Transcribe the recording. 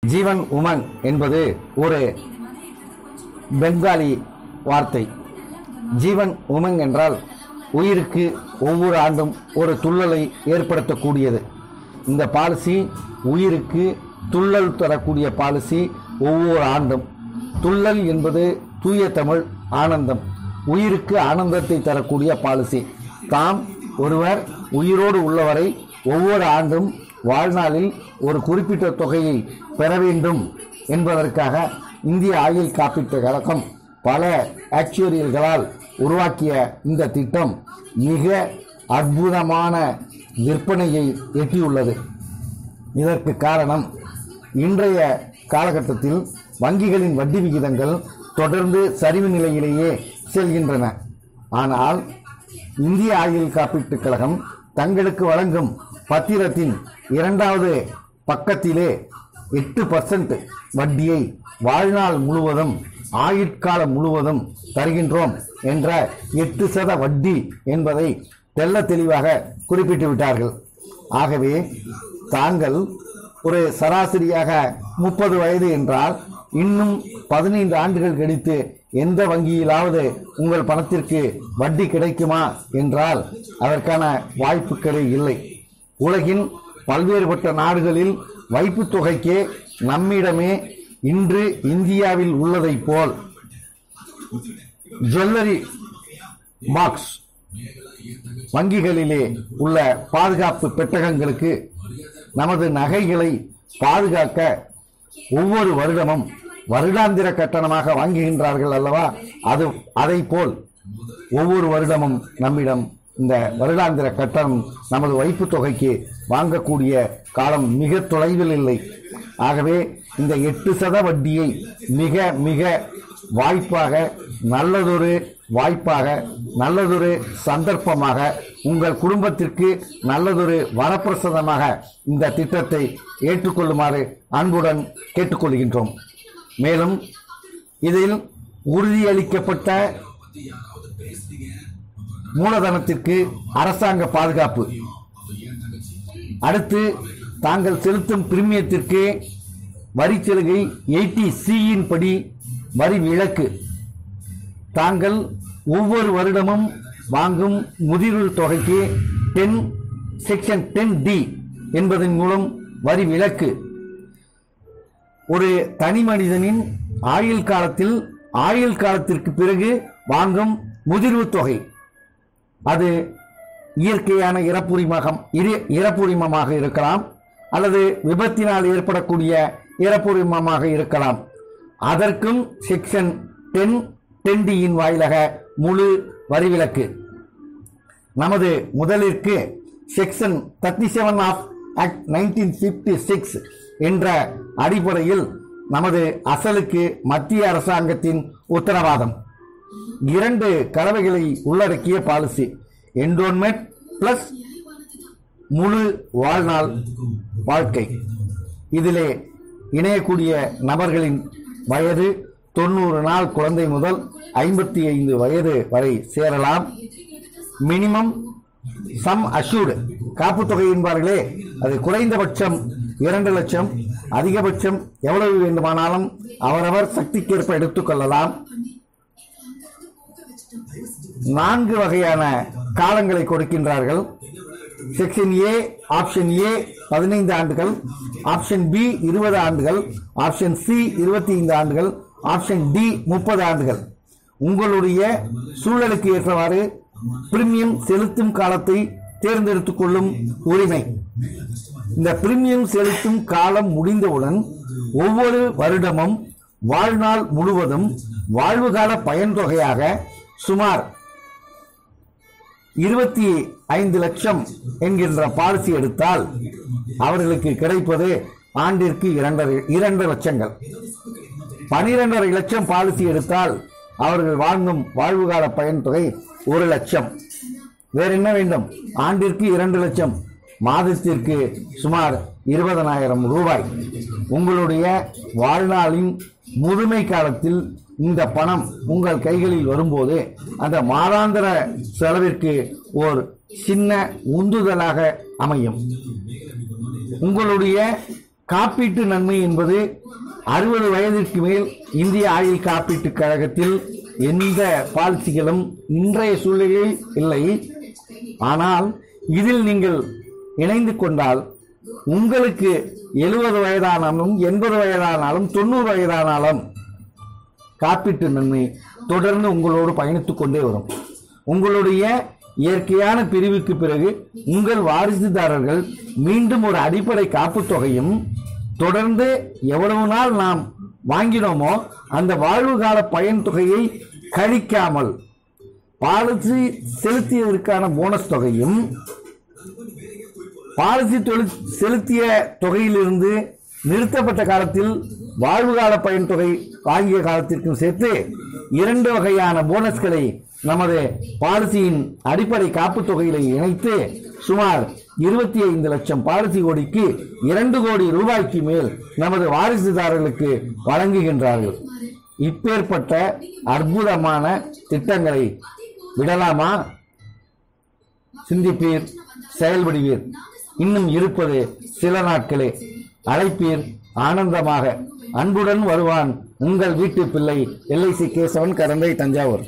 ஜீவன் உமங் என்பது ஒரு பெங்காலி வார்த்தை ஜீவன் உமங் என்றால் உயிருக்கு ஒவ்வொரு ஆண்டும் ஒரு துள்ளலை ஏற்படுத்தக்கூடியது இந்த பாலிசி உயிருக்கு துள்ளல் தரக்கூடிய பாலிசி ஒவ்வொரு ஆண்டும் துள்ளல் என்பது தூய தமிழ் ஆனந்தம் உயிருக்கு ஆனந்தத்தை தரக்கூடிய பாலிசி தாம் ஒருவர் உயிரோடு உள்ளவரை ஒவ்வொரு ஆண்டும் வாழ்நாளில் ஒரு குறிப்பிட்ட தொகையை பெற வேண்டும் என்பதற்காக இந்திய ஆயுள் காப்பீட்டு கழகம் பல ஆக்சுவரியல்களால் உருவாக்கிய இந்த திட்டம் மிக அற்புதமான விற்பனையை எட்டியுள்ளது இதற்கு காரணம் இன்றைய காலகட்டத்தில் வங்கிகளின் வட்டி விகிதங்கள் தொடர்ந்து சரிவு நிலையிலேயே செல்கின்றன ஆனால் இந்திய ஆயுள் காப்பீட்டுக் கழகம் தங்களுக்கு வழங்கும் பத்திரத்தின் இரண்டாவது பக்கத்திலே எட்டு பர்சன்ட் வட்டியை வாழ்நாள் முழுவதும் ஆயுட்காலம் முழுவதும் தருகின்றோம் என்ற எட்டு சத வட்டி என்பதை தெள்ள தெளிவாக குறிப்பிட்டு விட்டார்கள் ஆகவே தாங்கள் ஒரு சராசரியாக முப்பது வயது என்றால் இன்னும் பதினைந்து ஆண்டுகள் கழித்து எந்த வங்கியிலாவது உங்கள் பணத்திற்கு வட்டி கிடைக்குமா என்றால் அதற்கான வாய்ப்புகளே இல்லை உலகின் பல்வேறுபட்ட நாடுகளில் வைப்புத் தொகைக்கே நம்மிடமே இன்று இந்தியாவில் உள்ளதைப் போல் ஜுவல்லரி பாக்ஸ் வங்கிகளிலே உள்ள பாதுகாப்பு பெட்டகங்களுக்கு நமது நகைகளை பாதுகாக்க ஒவ்வொரு வருடமும் வருடாந்திர கட்டணமாக வாங்குகின்றார்கள் அல்லவா அது அதை போல் ஒவ்வொரு வருடமும் நம்மிடம் இந்த வருடாந்திர கட்டணம் நமது வைப்புத் தொகைக்கு வாங்கக்கூடிய காலம் மிக தொலைவில் இல்லை ஆகவே இந்த எட்டு சத வட்டியை மிக மிக வாய்ப்பாக நல்லதொரு வாய்ப்பாக நல்லதொரு சந்தர்ப்பமாக உங்கள் குடும்பத்திற்கு நல்லதொரு வரப்பிரசாதமாக இந்த திட்டத்தை ஏற்றுக்கொள்ளுமாறு அன்புடன் கேட்டுக்கொள்கின்றோம் மேலும் இதில் உறுதியளிக்கப்பட்ட மூலதனத்திற்கு அரசாங்க பாதுகாப்பு அடுத்து தாங்கள் செலுத்தும் பிரீமியத்திற்கு வரிச்சலுகை எயிட்டி சியின் படி வரி விலக்கு தாங்கள் ஒவ்வொரு வருடமும் வாங்கும் முதிர்வு தொகைக்கு டென் செக்ஷன் டென் டி என்பதன் மூலம் வரி விலக்கு ஒரு தனி மனிதனின் ஆயுள் காலத்தில் ஆயுள் காலத்திற்கு பிறகு வாங்கும் முதிர்வு தொகை அது இயற்கையான இறப்புரிமகம் இரு இறப்புரிமமாக இருக்கலாம் அல்லது விபத்தினால் ஏற்படக்கூடிய இறப்புரிமமாக இருக்கலாம் அதற்கும் செக்ஷன் டென் டென்டியின் வாயிலாக முழு வரிவிலக்கு நமது முதலிற்கு section thirty seven of act nineteen fifty six என்ற அடிப்படையில் நமது அசலுக்கு மத்திய அரசாங்கத்தின் உத்தரவாதம் இரண்டு கலவைகளை உள்ளடக்கிய பாலிசி என்டோன்மெண்ட் பிளஸ் முழு வாழ்நாள் வாழ்க்கை இதிலே இணையக்கூடிய நபர்களின் வயது தொண்ணூறு நாள் குழந்தை முதல் ஐம்பத்தி ஐந்து வயது வரை சேரலாம் மினிமம் சம் அஷ்யூர்டு காப்புத் தொகை என்பார்களே அது குறைந்தபட்சம் இரண்டு லட்சம் அதிகபட்சம் எவ்வளவு வேண்டுமானாலும் அவரவர் சக்திக்கேற்ப எடுத்துக்கொள்ளலாம் நான்கு வகையான காலங்களை கொடுக்கின்றார்கள் செக்ஷன் ஏ ஆப்ஷன் ஏ பதினைந்து ஆண்டுகள் ஆப்ஷன் பி இருபது ஆண்டுகள் ஆப்ஷன் சி இருபத்தி ஐந்து ஆண்டுகள் ஆப்ஷன் டி முப்பது ஆண்டுகள் உங்களுடைய சூழலுக்கு ஏற்றவாறு பிரீமியம் செலுத்தும் காலத்தை தேர்ந்தெடுத்துக் கொள்ளும் உரிமை இந்த பிரீமியம் செலுத்தும் காலம் முடிந்தவுடன் ஒவ்வொரு வருடமும் வாழ்நாள் முழுவதும் வாழ்வுகால பயன்தொகையாக சுமார் இருபத்தி ஐந்து லட்சம் என்கின்ற பாலிசி எடுத்தால் அவர்களுக்கு கிடைப்பது ஆண்டிற்கு இரண்டரை இரண்டு லட்சங்கள் பனிரெண்டரை லட்சம் பாலிசி எடுத்தால் அவர்கள் வாங்கும் வாழ்வுகால பயன் தொகை ஒரு லட்சம் வேற என்ன வேண்டும் ஆண்டிற்கு இரண்டு லட்சம் மாதத்திற்கு சுமார் இருபதனாயிரம் ரூபாய் உங்களுடைய வாழ்நாளின் முதுமை காலத்தில் இந்த பணம் உங்கள் கைகளில் வரும்போது அந்த மாதாந்திர செலவிற்கு ஒரு சின்ன உந்துதலாக அமையும் உங்களுடைய காப்பீட்டு நன்மை என்பது அறுபது வயதிற்கு மேல் இந்திய ஆயுள் காப்பீட்டுக் கழகத்தில் எந்த பாலிசிகளும் இன்றைய சூழ்நிலையில் இல்லை ஆனால் இதில் நீங்கள் இணைந்து கொண்டால் உங்களுக்கு எழுபது வயதானாலும் எண்பது வயதானாலும் தொண்ணூறு வயதானாலும் காப்பீட்டு நன்மை தொடர்ந்து உங்களோடு பயணித்துக் கொண்டே வரும் உங்களுடைய இயற்கையான பிரிவுக்கு பிறகு உங்கள் வாரிசுதாரர்கள் மீண்டும் ஒரு அடிப்படை காப்புத் தொகையும் தொடர்ந்து எவ்வளவு நாள் நாம் வாங்கினோமோ அந்த வாழ்வு கால பயன் தொகையை கழிக்காமல் பாலிசி செலுத்தியதற்கான போனஸ் தொகையும் பாலிசி தொழில் செலுத்திய தொகையிலிருந்து நிறுத்தப்பட்ட காலத்தில் வாழ்வு கால பயன் தொகை வாங்கிய காலத்திற்கும் சேர்த்து இரண்டு வகையான போனஸ்களை நமது பாலிசியின் அடிப்படை காப்புத் தொகையில இணைத்து சுமார் இருபத்தி ஐந்து லட்சம் பாலிசி கோடிக்கு இரண்டு கோடி ரூபாய்க்கு மேல் நமது வாரிசுதாரர்களுக்கு வழங்குகின்றார்கள் இப்பேற்பட்ட அற்புதமான திட்டங்களை விடலாமா சிந்திப்பீர் செயல்படுவீர் இன்னும் இருப்பது சில நாட்களே அழைப்பீர் ஆனந்தமாக அன்புடன் வருவான் உங்கள் வீட்டு பிள்ளை எல்ஐசி கேசவன் கரந்தை தஞ்சாவூர்